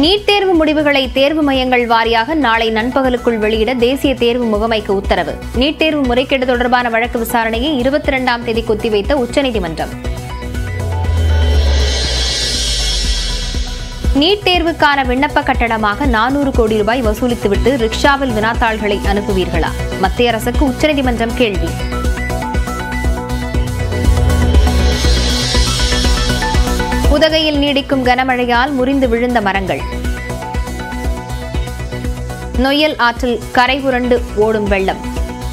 NEET தேர்வு முடிவுகளை தேர்வு மையங்கள் வாரியாக நாளை நண்பகலுக்குள் வெளியிட தேசிய தேர்வு முகமைக்கு உத்தரவு நீட் தேர்வு முறைகேடு தொடர்பான வழக்கு விசாரணையை இருபத்தி இரண்டாம் தேதி ஒத்திவைத்த உச்சநீதிமன்றம் நீட் தேர்வுக்கான விண்ணப்ப கட்டணமாக நானூறு கோடி ரூபாய் வசூலித்துவிட்டு ரிக்ஷாவில் வினாத்தாள்களை அனுப்புவீர்களா மத்திய அரசுக்கு உச்சநீதிமன்றம் கேள்வி உதகையில் நீடிக்கும் கனமழையால் முறிந்து விழுந்த மரங்கள் நொய்யல் ஆற்றில் கரை புரண்டு ஓடும் வெள்ளம்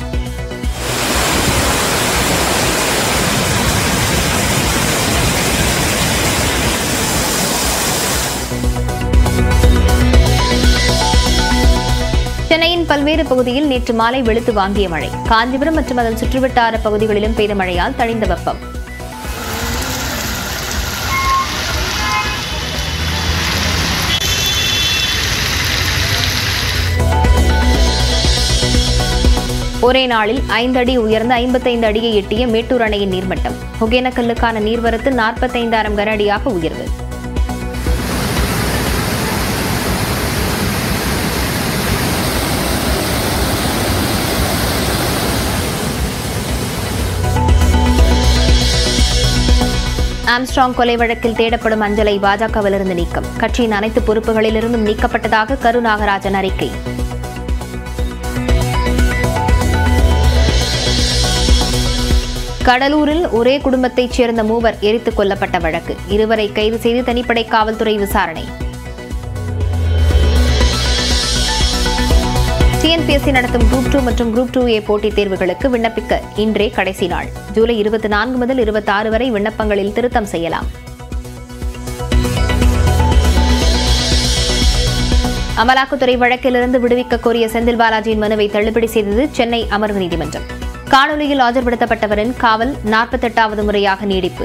சென்னையின் பல்வேறு பகுதியில் நேற்று மாலை வெளுத்து வாங்கிய மழை காஞ்சிபுரம் மற்றும் அதன் சுற்றுவட்டார பகுதிகளிலும் பெய்த மழையால் தணிந்த வெப்பம் ஒரே நாளில் ஐந்து அடி உயர்ந்து ஐம்பத்தைந்து அடியை எட்டிய மேட்டூர் அணையின் நீர்மட்டம் ஒகேனக்கல்லுக்கான நீர்வரத்து நாற்பத்தைந்தாயிரம் கன அடியாக உயர்வு ஆம்ஸ்ட்ராங் கொலை வழக்கில் தேடப்படும் அஞ்சலை பாஜகவிலிருந்து நீக்கம் கட்சியின் அனைத்து பொறுப்புகளிலிருந்தும் நீக்கப்பட்டதாக கரு நாகராஜன் அறிக்கை கடலூரில் ஒரே குடும்பத்தைச் சேர்ந்த மூவர் எரித்துக் கொல்லப்பட்ட வழக்கு இருவரை கைது செய்து தனிப்படை காவல்துறை விசாரணை டிஎன்பிஎஸ்சி நடத்தும் குரூப் டூ மற்றும் குரூப் டூ ஏ போட்டித் தேர்வுகளுக்கு விண்ணப்பிக்க இன்றே கடைசி நாள் ஜூலை இருபத்தி நான்கு முதல் இருபத்தி ஆறு வரை விண்ணப்பங்களில் திருத்தம் செய்யலாம் அமலாக்கத்துறை வழக்கிலிருந்து விடுவிக்க கோரிய செந்தில் பாலாஜியின் மனுவை தள்ளுபடி செய்தது சென்னை அமர்வு நீதிமன்றம் காணொலியில் ஆஜர்படுத்தப்பட்டவரின் காவல் நாற்பத்தெட்டாவது முறையாக நீடிப்பு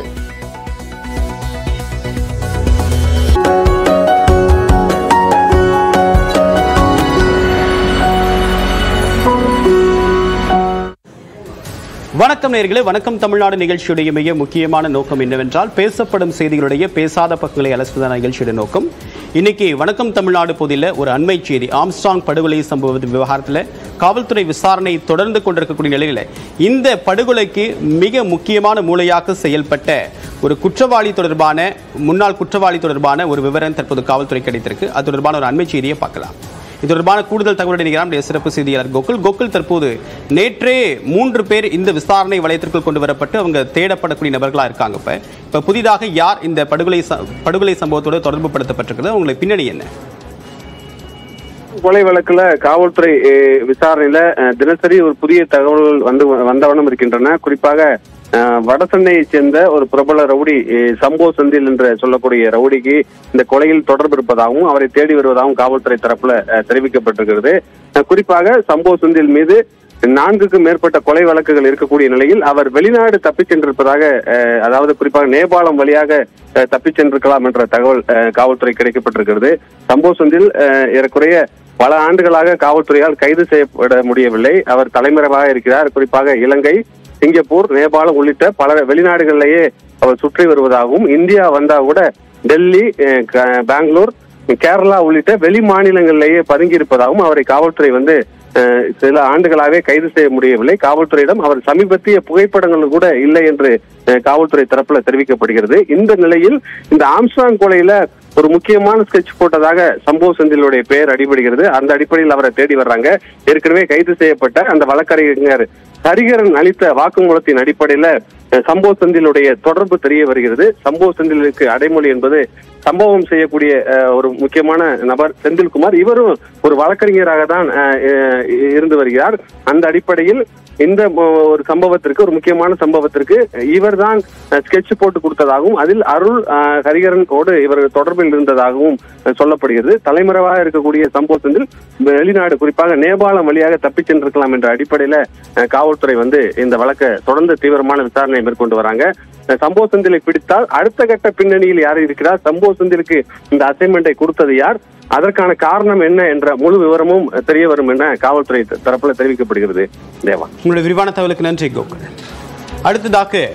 வணக்கம் நேர்களே வணக்கம் தமிழ்நாடு நிகழ்ச்சியுடைய மிக முக்கியமான நோக்கம் என்னவென்றால் பேசப்படும் செய்திகளுடைய பேசாத பக்கங்களை அலசுவதான நிகழ்ச்சியுடைய நோக்கம் இன்னைக்கு வணக்கம் தமிழ்நாடு பகுதியில் ஒரு அண்மை செய்தி ஆம்ஸ்ட்ராங் படுகொலை சம்பவ விவகாரத்தில் காவல்துறை விசாரணை தொடர்ந்து கொண்டிருக்கக்கூடிய நிலையில் இந்த படுகொலைக்கு மிக முக்கியமான மூளையாக செயல்பட்ட ஒரு குற்றவாளி தொடர்பான முன்னாள் குற்றவாளி தொடர்பான ஒரு விவரம் தற்போது காவல்துறை கிடைத்திருக்கு அது தொடர்பான ஒரு அண்மை செய்தியை பார்க்கலாம் இது தொடர்பான கூடுதல் தகவலுடன் இணைகிறார் நம்முடைய சிறப்பு செய்தியாளர் கோகுல் கோகுல் தற்போது நேற்றே மூன்று பேர் இந்த விசாரணை வளையத்திற்குள் கொண்டு வரப்பட்டு அவங்க தேடப்படக்கூடிய நபர்களா இருக்காங்க இப்ப இப்ப புதிதாக யார் இந்த படுகொலை ச- படுகொலை சம்பவத்தோட தொடர்பு படுத்தப்பட்டிருக்கிறது அவங்களுக்கு பின்னணி என்ன கொலை வழக்குல காவல்துறை அஹ், விசாரணையில அஹ், தினசரி ஒரு புதிய தகவல்கள் வந்து வந்தவண்ணம் இருக்கின்றன குறிப்பாக அஹ், வடசென்னையைச் சேர்ந்த ஒரு பிரபல ரவுடி அஹ், சம்போ செந்தில் என்று சொல்லக்கூடிய ரவுடிக்கு இந்த கொலையில் தொடர்பு இருப்பதாகவும் அவரை தேடி வருவதாகவும் காவல்துறை தரப்புல அஹ், தெரிவிக்கப்பட்டிருக்கிறது அஹ், குறிப்பாக சம்போ செந்தில் மீது நான்குக்கும் மேற்பட்ட கொலை வழக்குகள் இருக்கக்கூடிய நிலையில் அவர் வெளிநாடு தப்பிச் சென்றிருப்பதாக அஹ், அதாவது குறிப்பாக நேபாளம் வழியாக அஹ், தப்பிச் சென்றிருக்கலாம் என்ற தகவல் அஹ், காவல்துறை கிடைக்கப்பட்டிருக்கிறது சம்போ செந்தில் அஹ், ஏறக்குறைய பல ஆண்டுகளாக காவல்துறையால் கைது செய்யப்பட முடியவில்லை அவர் தலைமறைவாக இருக்கிறார் குறிப்பாக இலங்கை சிங்கப்பூர் நேபாளம் உள்ளிட்ட பல வெளிநாடுகளிலேயே அவர் சுற்றி வருவதாகவும் இந்தியா வந்தா கூட டெல்லி அஹ், க- பெங்களூர் கேரளா உள்ளிட்ட வெளி மாநிலங்களிலேயே பதுங்கி இருப்பதாகவும் அவரை காவல்துறை வந்து அஹ், சில ஆண்டுகளாகவே கைது செய்ய முடியவில்லை காவல்துறையிடம் அவர் சமீபத்திய புகைப்படங்கள் கூட இல்லை என்று அஹ், காவல்துறை தரப்புல தெரிவிக்கப்படுகிறது இந்த நிலையில் இந்த ஆம்ஸ்ட்ராங் கொலையில ஒரு முக்கியமான ஸ்கெட்ச் போட்டதாக சம்பவ செந்திலுடைய பெயர் அடிபடுகிறது அந்த அடிப்படையில் அவரை தேடி வர்றாங்க ஏற்கனவே கைது செய்யப்பட்ட அந்த வழக்கறிஞர் ஹரிகரன் அளித்த வாக்குமூலத்தின் அடிப்படையில அஹ், சம்பவ செந்திலுடைய தொடர்பு தெரிய வருகிறது சம்பவ செந்திலுக்கு அடைமொழி என்பது சம்பவம் செய்யக்கூடிய அஹ், ஒரு முக்கியமான நபர் செந்தில்குமார் இவரும் ஒரு வழக்கறிஞராக தான் அஹ், அஹ், இருந்து வருகிறார் அந்த அடிப்படையில் இந்த ம- ஒரு சம்பவத்திற்கு ஒரு முக்கியமான சம்பவத்திற்கு இவர் தான் ஸ்கெட்ச் போட்டு கொடுத்ததாகவும் அதில் அருள் அஹ், ஹரிகரனோடு இவர் தொடர்பில் இருந்ததாகவும் அஹ், சொல்லப்படுகிறது தலைமறைவாக இருக்கக்கூடிய சம்பவத்தில் வெளிநாடு குறிப்பாக நேபாளம் வழியாக தப்பிச் சென்றிருக்கலாம் என்ற அடிப்படையில அஹ், காவல்துறை வந்து இந்த வழக்கை தொடர்ந்து தீவிரமான விசாரணை மேற்கொண்டு வராங்க அஹ், சம்பவ செந்திலை பிடித்தால் அடுத்த கட்ட பின்னணியில் யார் இருக்கிறார் சம்பவ செந்திலுக்கு இந்த அசைன்மெண்டை கொடுத்தது யார் அதற்கான காரணம் என்ன என்ற முழு விவரமும் தெரிய வரும் என காவல்துறை த- தரப்புல தெரிவிக்கப்படுகிறது தேவா உங்களுடைய விரிவான தகவலுக்கு நன்றி கோகுல் அடுத்ததாக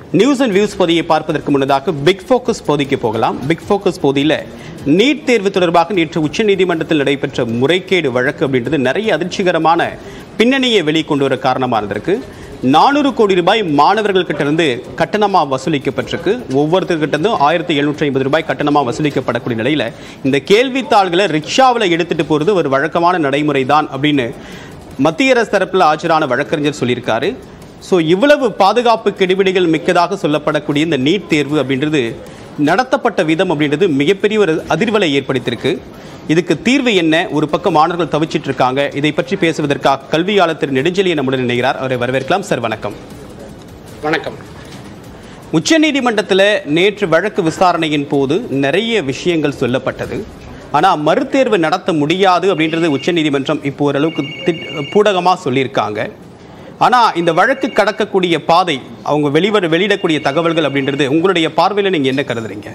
நியூஸ் அண்ட் வியூஸ் பகுதியை பார்ப்பதற்கு முன்னதாக பிக் ஃபோக்கஸ் பகுதிக்கு போகலாம் பிக் ஃபோக்கஸ் பகுதியில் நீட் தேர்வு தொடர்பாக நேற்று உச்சநீதிமன்றத்தில் நடைபெற்ற முறைகேடு வழக்கு அப்படின்றது நிறைய அதிர்ச்சிகரமான பின்னணியை வெளிக்கொண்டு வர காரணமாக இருந்திருக்கு நானூறு கோடி ரூபாய் மாணவர்கள் கிட்ட இருந்து கட்டணமாக வசூலிக்கப்பட்டிருக்கு ஒவ்வொருத்தர்கிட்ட இருந்தும் ஆயிரத்தி எழுநூற்றி ஐம்பது ரூபாய் கட்டணமாக வசூலிக்கப்படக்கூடிய நிலையில் இந்த கேள்வித்தாள்களை ரிக்ஷாவில் எடுத்துட்டு போகிறது ஒரு வழக்கமான நடைமுறை தான் அப்படின்னு மத்திய அரசு தரப்பில் ஆஜரான வழக்கறிஞர் சொல்லியிருக்காரு ஸோ இவ்வளவு பாதுகாப்பு கெடுபிடிகள் மிக்கதாக சொல்லப்படக்கூடிய இந்த நீட் தேர்வு அப்படின்றது நடத்தப்பட்ட விதம் அப்படின்றது மிகப்பெரிய ஒரு அதிர்வலை ஏற்படுத்தியிருக்கு இதுக்கு தீர்வு என்ன ஒரு பக்கம் மாணவர்கள் தவிச்சிட்டு இருக்காங்க இதை பற்றி பேசுவதற்காக கல்வியாளர் திரு நெடுஞ்செழியன் நம்முடன் இணைகிறார் அவரை வரவேற்கலாம் சார் வணக்கம் வணக்கம் உச்சநீதிமன்றத்தில் நேற்று வழக்கு விசாரணையின் போது நிறைய விஷயங்கள் சொல்லப்பட்டது ஆனால் மறுதேர்வு நடத்த முடியாது அப்படின்றது உச்சநீதிமன்றம் இப்போ ஓரளவுக்கு திட் பூடகமாக சொல்லியிருக்காங்க ஆனால் இந்த வழக்கு கடக்கக்கூடிய பாதை அவங்க வெளிவர வெளியிடக்கூடிய தகவல்கள் அப்படின்றது உங்களுடைய பார்வையில் நீங்கள் என்ன கருதுறீங்க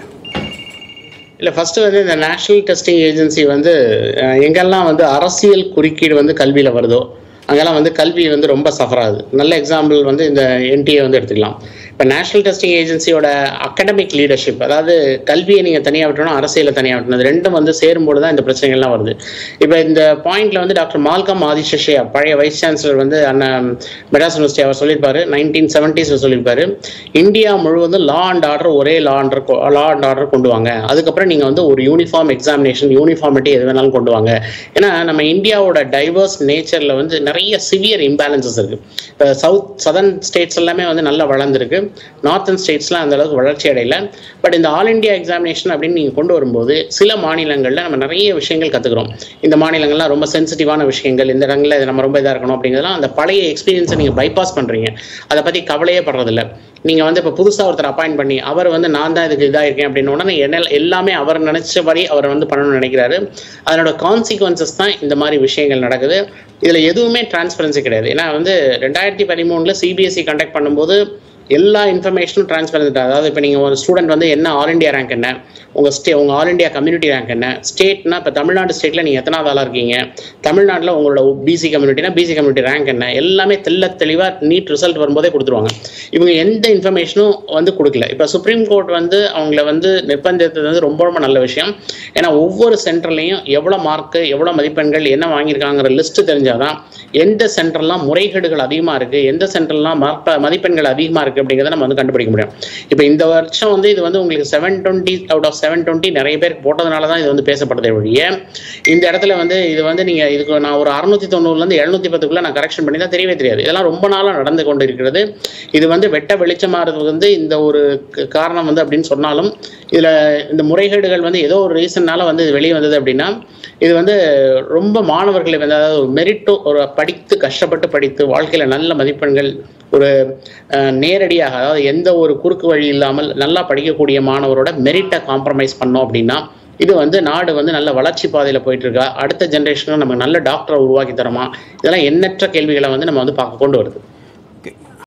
இல்லை ஃபர்ஸ்ட் வந்து இந்த நேஷனல் டெஸ்டிங் ஏஜென்சி வந்து அஹ், எங்கெல்லாம் வந்து அரசியல் குறுக்கீடு வந்து கல்வியில் வருதோ அங்கெல்லாம் வந்து கல்வி வந்து ரொம்ப சஃபர் ஆகுது நல்ல எக்ஸாம்பிள் வந்து இந்த என்டிஏ வந்து எடுத்துக்கலாம் இப்போ நேஷனல் டெஸ்டிங் ஏஜென்சியோட அகடமிக் லீடர்ஷிப் அதாவது கல்வியை நீங்கள் தனியாக விட்டணும் அரசியலை தனியாக விட்டணும் இது ரெண்டும் வந்து சேரும்போது தான் இந்த பிரச்சனைகள்லாம் வருது இப்போ இந்த பாயிண்ட்ல வந்து டாக்டர் மால்கம் ஆதிசேஷியா பழைய வைஸ் சான்சலர் வந்து அண்ணன் மெட்ராஸ் யூனிவர்சிட்டி அவர் சொல்லியிருப்பாரு நைன்டீன் செவன்டிஸில் சொல்லியிருப்பாரு இந்தியா முழுவதும் லா அண்ட் ஆர்டர் ஒரே law under law and order கொண்டு வாங்க அதுக்கப்புறம் நீங்கள் வந்து ஒரு யூனிஃபார்ம் எக்ஸாமினேஷன் யூனிஃபார்மிட்டி எது வேணாலும் கொண்டு வாங்க ஏன்னா நம்ம இந்தியாவோட டைவர்ஸ் நேச்சரில் வந்து நிறைய சிவியர் இம்பேலன்சஸ் இருக்கு இப்போ சவுத் சதர்ன் ஸ்டேட்ஸ் எல்லாமே வந்து நல்லா வளர்ந்துருக்கு நார்த்தன் ஸ்டேட்ஸ்லாம் அந்த அளவுக்கு வளர்ச்சி அடையல பட் இந்த ஆல் இந்தியா எக்ஸாமினேஷன் அப்படின்னு நீங்கள் கொண்டு வரும்போது சில மாநிலங்களில் நம்ம நிறைய விஷயங்கள் கற்றுக்குறோம் இந்த மாநிலங்கள்லாம் ரொம்ப சென்சிட்டிவான விஷயங்கள் இந்த இடங்களில் இது நம்ம ரொம்ப இதாக இருக்கணும் அப்படிங்கிறதெல்லாம் அந்த பழைய எக்ஸ்பீரியன்ஸை நீங்கள் பைபாஸ் பண்ணுறீங்க அதை பற்றி கவலையே படுறதில்ல நீங்கள் வந்து இப்போ புதுசாக ஒருத்தர் அப்பாயிண்ட் பண்ணி அவர் வந்து நான் தான் இதுக்கு இதாக இருக்கேன் அப்படின்னு உடனே என்ன எல்லாமே அவர் நினைச்சபடி அவர் வந்து பண்ணணும்னு நினைக்கிறாரு அதனோட கான்சிக்வன்சஸ் தான் இந்த மாதிரி விஷயங்கள் நடக்குது இதில் எதுவுமே டிரான்ஸ்பரன்சி கிடையாது ஏன்னா வந்து ரெண்டாயிரத்தி பதிமூணில் சிபிஎஸ்சி கண்டக்ட் பண்ணும்போது எல்லா இன்ஃபர்மேஷனும் டிரான்ஸ்பரண்ட் அதாவது இப்போ நீங்கள் ஒரு ஸ்டூடெண்ட் வந்து என்ன ஆல் இந்தியா ரேங்க் என்ன உங்கள் ஸ்டே உங்கள் ஆல் இந்தியா கம்யூனிட்டி ரேங்க் என்ன ஸ்டேட்னா இப்போ தமிழ்நாடு ஸ்டேட்டில் நீங்கள் எத்தனாவது ஆளாக இருக்கீங்க தமிழ்நாட்டில் உங்களோட பிசி கம்யூனிட்டினா பிசி கம்யூனிட்டி ரேங்க் என்ன எல்லாமே தெள்ள தெளிவாக நீட் ரிசல்ட் வரும்போதே கொடுத்துருவாங்க இவங்க எந்த இன்ஃபர்மேஷனும் வந்து கொடுக்கல இப்போ சுப்ரீம் கோர்ட் வந்து அவங்கள வந்து நிர்பந்தித்தது வந்து ரொம்ப ரொம்ப நல்ல விஷயம் ஏன்னா ஒவ்வொரு சென்டர்லையும் எவ்வளோ மார்க்கு எவ்வளோ மதிப்பெண்கள் என்ன வாங்கியிருக்காங்கிற லிஸ்ட் தெரிஞ்சாதான் எந்த சென்டர்லாம் முறைகேடுகள் அதிகமாக இருக்குது எந்த சென்டர்லாம் மார்க் மதிப்பெண்கள் அதிகமாக இருக்குது அப்படிங்கிறத நம்ம வந்து கண்டுபிடிக்க முடியும் இப்போ இந்த வருஷம் வந்து இது வந்து உங்களுக்கு seven twenty out of seven twenty நிறைய பேருக்கு போட்டதுனால தான் இது வந்து பேசப்படுதே ஒழிய இந்த இடத்துல வந்து இது வந்து நீங்கள் இதுக்கு நான் ஒரு அறுநூத்தி தொண்ணூறுலேருந்து எழுநூத்தி பத்துக்குள்ள நான் கரெக்ஷன் பண்ணி தான் தெரியவே தெரியாது இதெல்லாம் ரொம்ப நாளாக நடந்து கொண்டு இருக்கிறது இது வந்து வெட்ட வெளிச்சமாகிறது வந்து இந்த ஒரு க- காரணம் வந்து அப்படின்னு சொன்னாலும் இதில் இந்த முறைகேடுகள் வந்து ஏதோ ஒரு ரீசன்னால வந்து இது வெளியே வந்தது அப்படின்னா இது வந்து ரொம்ப மாணவர்களை வந்து அதாவது ஒரு மெரிட்டோ ஒரு படித்து கஷ்டப்பட்டு படித்து வாழ்க்கையில் நல்ல மதிப்பெண்கள் ஒரு அஹ், நேரடியாக அதாவது எந்த ஒரு குறுக்கு வழி இல்லாமல் நல்லா படிக்கக்கூடிய மாணவரோட மெரிட்டை காம்ப்ரமைஸ் பண்ணோம் அப்படின்னா இது வந்து நாடு வந்து நல்ல வளர்ச்சி பாதையில் போயிட்டு இருக்கா அடுத்த ஜென்ரேஷனுக்கு நம்ம நல்ல டாக்டரை உருவாக்கி தரோமா இதெல்லாம் எண்ணற்ற கேள்விகளை வந்து நம்ம வந்து பார்க்க கொண்டு வருது